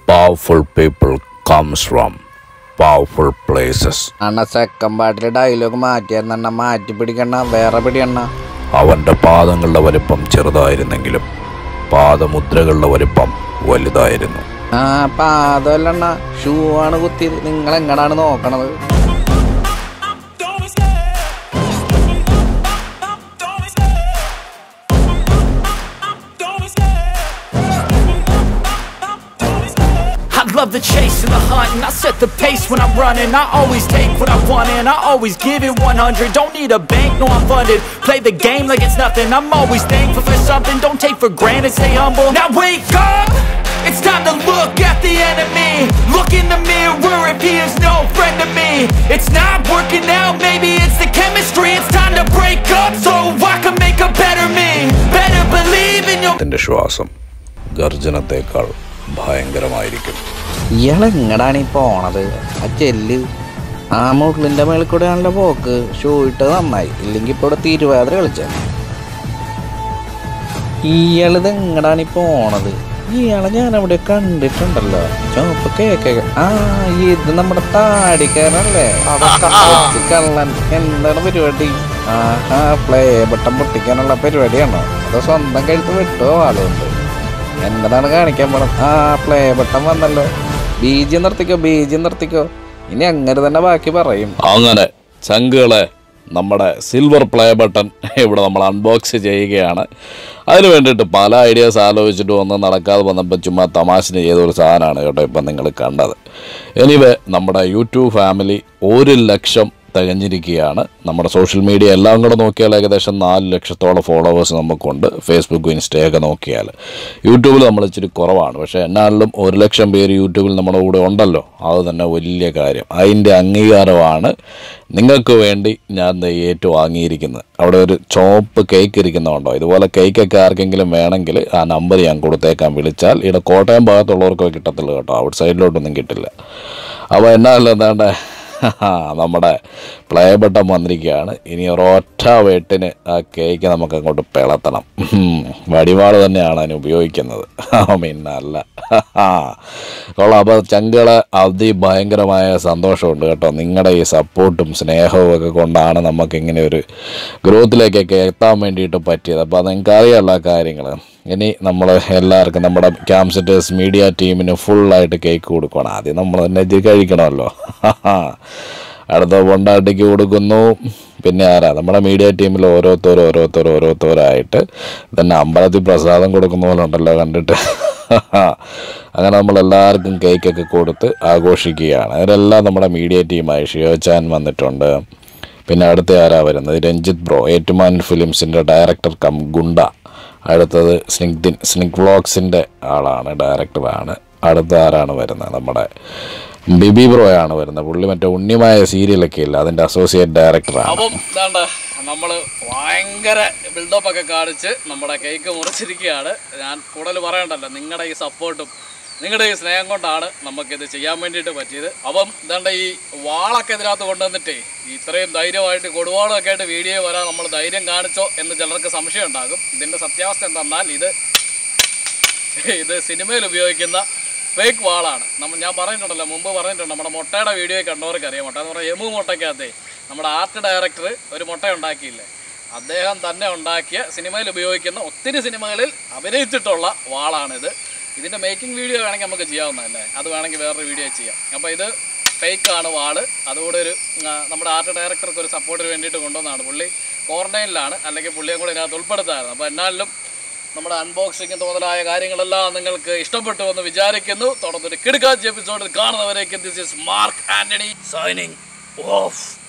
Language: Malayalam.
Powerful people comes from powerful places. അണ്ണ സെക്കൻഡ് പാർട്ടിലെ ഡയലോഗ് മാറ്റിയായിരുന്നു അണ്ണ മാറ്റി പിടിക്കണ്ണ വേറെ പിടിയണ്ണ അവൻ്റെ പാദങ്ങളുടെ വലിപ്പം ചെറുതായിരുന്നെങ്കിലും പാദമുദ്രകളുടെ വലിപ്പം വലുതായിരുന്നു ആ പാതമല്ല അണ്ണ ഷൂ ആണ് കുത്തിയത് നിങ്ങൾ എങ്ങടാണ് നോക്കണത് I love the chase and the hunt and I set the pace when I'm running I always take what I want and I always give it 100 Don't need a bank, no I'm funded Play the game like it's nothing I'm always thankful for something Don't take for granted, stay humble Now wake up! It's time to look at the enemy Look in the mirror if he is no friend to me It's not working out, maybe it's the chemistry It's time to break up so I can make a better me Better believe in your അതിൻ്റെ ശ്വാസം ഗർജനത്തേക്കാൾ ഭയങ്കരമായിരിക്കും ഇയാൾ എങ്ങടാണ് ഈ പോണത് ആ ചെല്ല് ആ മുള്ളിന്റെ മേളിൽ കൂടെ ആണല്ലോ പോക്ക് ഷൂ ഇട്ടത് നന്നായി ഇല്ലെങ്കിൽ ഇപ്പൊ ഇവിടെ തിരുവാതിര കളിച്ച ഇയാളിത് എങ്ങടാണ് ഈ പോണത് ഇയാളെ ഞാൻ അവിടെ കണ്ടിട്ടുണ്ടല്ലോ ചോപ്പ് കേക്ക് ആ ഇത് നമ്മുടെ താടിക്കാരനല്ലേ കൊച്ചു കള്ളൻ എന്താണ് പരിപാടി ആഹാ പ്ലേ ബട്ടൺ പൊട്ടിക്കാനുള്ള പരിപാടിയാണോ അതോ സ്വന്തം കഴുത്ത് വിട്ടോ ആളുണ്ട് എന്താണ് കാണിക്കാൻ പോണം ആ പ്ലേ ബട്ടൺ വന്നല്ലോ ബീജി നിർത്തിക്കോ ബീജി നിർത്തിക്കോ ഇനി അങ്ങനെ തന്നെ ബാക്കി പറയും അങ്ങനെ ചങ്കുകളെ നമ്മുടെ സിൽവർ പ്ലേ ബട്ടൺ ഇവിടെ നമ്മൾ അൺബോക്സ് ചെയ്യുകയാണ് അതിന് വേണ്ടിയിട്ട് പല ഐഡിയാസ് ആലോചിച്ചിട്ട് ഒന്നും നടക്കാതെ വന്നപ്പോൾ ചുമ്മാ തമാശന് ചെയ്തൊരു സാധനമാണ് കേട്ടോ ഇപ്പം നിങ്ങൾ കണ്ടത് എനിവേ നമ്മുടെ യൂട്യൂബ് ഫാമിലി ഒരു ലക്ഷം തികഞ്ഞിരിക്കുകയാണ് നമ്മുടെ സോഷ്യൽ മീഡിയ എല്ലാം കൂടെ നോക്കിയാൽ ഏകദേശം നാല് ലക്ഷത്തോളം ഫോളോവേഴ്സ് നമുക്കുണ്ട് ഫേസ്ബുക്കും ഇൻസ്റ്റയൊക്കെ നോക്കിയാൽ യൂട്യൂബിൽ നമ്മൾ ഇച്ചിരി കുറവാണ് പക്ഷേ എന്നാലും ഒരു ലക്ഷം പേര് യൂട്യൂബിൽ നമ്മുടെ കൂടെ ഉണ്ടല്ലോ അത് തന്നെ വലിയ കാര്യം അതിൻ്റെ അംഗീകാരമാണ് നിങ്ങൾക്ക് വേണ്ടി ഞാൻ ദേ ഏറ്റു വാങ്ങിയിരിക്കുന്നത് അവിടെ ഒരു ചോപ്പ് കേക്ക് ഇരിക്കുന്നുണ്ടോ ഇതുപോലെ കേക്കൊക്കെ ആർക്കെങ്കിലും വേണമെങ്കിൽ ആ നമ്പർ ഞാൻ കൊടുത്തേക്കാൻ വിളിച്ചാൽ ഇവിടെ കോട്ടയം ഭാഗത്തുള്ളവർക്കൊക്കെ കിട്ടത്തുള്ളൂ കേട്ടോ ഔട്ട് സൈഡിലോട്ടൊന്നും കിട്ടില്ല അപ്പോൾ എന്നാലും എന്താണ്ട് നമ്മുടെ പ്ലേ ബട്ടൺ വന്നിരിക്കുകയാണ് ഇനി ഒരൊറ്റ വെട്ടിന് ആ കേക്ക് നമുക്ക് അങ്ങോട്ട് പിളത്തണം ഉം. വടിവാള് തന്നെയാണ് അതിന് ഉപയോഗിക്കുന്നത് പിന്നല്ല കൊള്ളാം അപ്പോൾ ചങ്കള് അതിഭയങ്കരമായ സന്തോഷമുണ്ട് കേട്ടോ നിങ്ങളുടെ ഈ സപ്പോർട്ടും സ്നേഹവും ഒക്കെ കൊണ്ടാണ് നമുക്ക് ഇങ്ങനെ ഒരു ഗ്രോത്തിലേക്കൊക്കെ എത്താൻ വേണ്ടിയിട്ട് പറ്റിയത് അപ്പോൾ അത് നിങ്ങൾക്ക് അറിയാമല്ലോ കാര്യങ്ങൾ ഇനി നമ്മൾ എല്ലാവർക്കും നമ്മുടെ ക്യാംസെറ്റേഴ്സ് മീഡിയ ടീമിന് ഫുള്ളായിട്ട് കേക്ക് കൊടുക്കണം ആദ്യം നമ്മൾ തന്നെ ഇത് കഴിക്കണമല്ലോ അടുത്ത പൊണ്ടാട്ടിക്ക് കൊടുക്കുന്നു പിന്നെ ആരാ നമ്മുടെ മീഡിയ ടീമിൽ ഓരോരുത്തരും ഓരോരുത്തരും ഓരോരുത്തരായിട്ട് തന്നെ അമ്പലത്തിൽ പ്രസാദം കൊടുക്കുന്ന പോലെ ഉണ്ടല്ലോ കണ്ടിട്ട് അങ്ങനെ നമ്മൾ എല്ലാവർക്കും കേക്കൊക്കെ കൊടുത്ത് ആഘോഷിക്കുകയാണ് അതിലെല്ലാം നമ്മുടെ മീഡിയ ടീമായി ഷിയോചാൻ വന്നിട്ടുണ്ട് പിന്നെ അടുത്ത ആരാ വരുന്നത് രഞ്ജിത്ത് ബ്രോ ഏറ്റുമാൻ ഫിലിംസിൻ്റെ ഡയറക്ടർ കം ഗുണ്ട അടുത്തത് സ്നിഗ്ദിൻ സ്നിക് വ്ളോഗ്സിൻ്റെ ആളാണ് ഡയറക്ടറാണ് അടുത്ത ആരാണ് വരുന്നത് നമ്മുടെ ബിബി ബ്രോയാണ് വരുന്നത് പുള്ളി മറ്റേ ഉണ്ണിമായ സീരിയലൊക്കെ ഇല്ല അതിൻ്റെ അസോസിയേറ്റ് ഡയറക്ടറാണ് അപ്പം എന്താണ്ട് നമ്മൾ ഭയങ്കര ബിൽഡപ്പ് ഒക്കെ കാണിച്ച് നമ്മുടെ കേക്ക് മുറിച്ചിരിക്കുകയാണ് ഞാൻ കൂടുതൽ പറയണ്ടല്ലോ നിങ്ങളുടെ ഈ സപ്പോർട്ടും നിങ്ങളുടെ ഈ സ്നേഹം കൊണ്ടാണ് നമുക്കിത് ചെയ്യാൻ വേണ്ടിയിട്ട് പറ്റിയത് അപ്പം എന്താണ്ട് ഈ വാളൊക്കെ ഇതിനകത്ത് കൊണ്ടുവന്നിട്ടേ ഇത്രയും ധൈര്യമായിട്ട് കൊടുവാളൊക്കെ ആയിട്ട് വീഡിയോ വരാൻ നമ്മൾ ധൈര്യം കാണിച്ചോ എന്ന് ചിലർക്ക് സംശയം ഉണ്ടാകും ഇതിൻ്റെ സത്യാവസ്ഥ എന്തെന്നാൽ ഇത് ഇത് സിനിമയിൽ ഉപയോഗിക്കുന്ന ഫേക്ക് വാളാണ് നമ്മൾ ഞാൻ പറഞ്ഞിട്ടുണ്ടല്ലോ മുമ്പ് പറഞ്ഞിട്ടുണ്ട് നമ്മുടെ മുട്ടയുടെ വീഡിയോ കണ്ടവർക്ക് അറിയാം മുട്ട എന്ന് പറഞ്ഞാൽ എമു മുട്ടയ്ക്കകത്തെ നമ്മുടെ ആർട്ട് ഡയറക്ടർ ഒരു മുട്ട ഉണ്ടാക്കിയില്ലേ അദ്ദേഹം തന്നെ ഉണ്ടാക്കിയ സിനിമയിൽ ഉപയോഗിക്കുന്ന ഒത്തിരി സിനിമകളിൽ അഭിനയിച്ചിട്ടുള്ള വാളാണിത് ഇതിൻ്റെ മേക്കിംഗ് വീഡിയോ വേണമെങ്കിൽ നമുക്ക് ചെയ്യാവുന്നതല്ലേ അത് വേണമെങ്കിൽ വേറൊരു വീഡിയോ ചെയ്യാം അപ്പോൾ ഇത് ഫേക്കാണ് വാള് അതുകൂടെ ഒരു ആ, നമ്മുടെ ആർട്ട് ഡയറക്ടർക്ക് ഒരു സപ്പോർട്ടിന് വേണ്ടിയിട്ട് കൊണ്ടുവന്നതാണ് പുള്ളി ക്വാറന്റൈനിലാണ് അല്ലെങ്കിൽ പുള്ളിയെ കൂടെ ഇതിനകത്ത് ഉൾപ്പെടുത്തായിരുന്നു അപ്പോൾ എന്നാലും നമ്മുടെ അൺബോക്സിംഗ് മുതലായ കാര്യങ്ങളെല്ലാം നിങ്ങൾക്ക് ഇഷ്ടപ്പെട്ടു എന്ന് വിചാരിക്കുന്നു തുടർന്നൊരു കിടുക്കാച്ച് എപ്പിസോഡിൽ കാണുന്നവരേക്കും this is Mark Antony signing of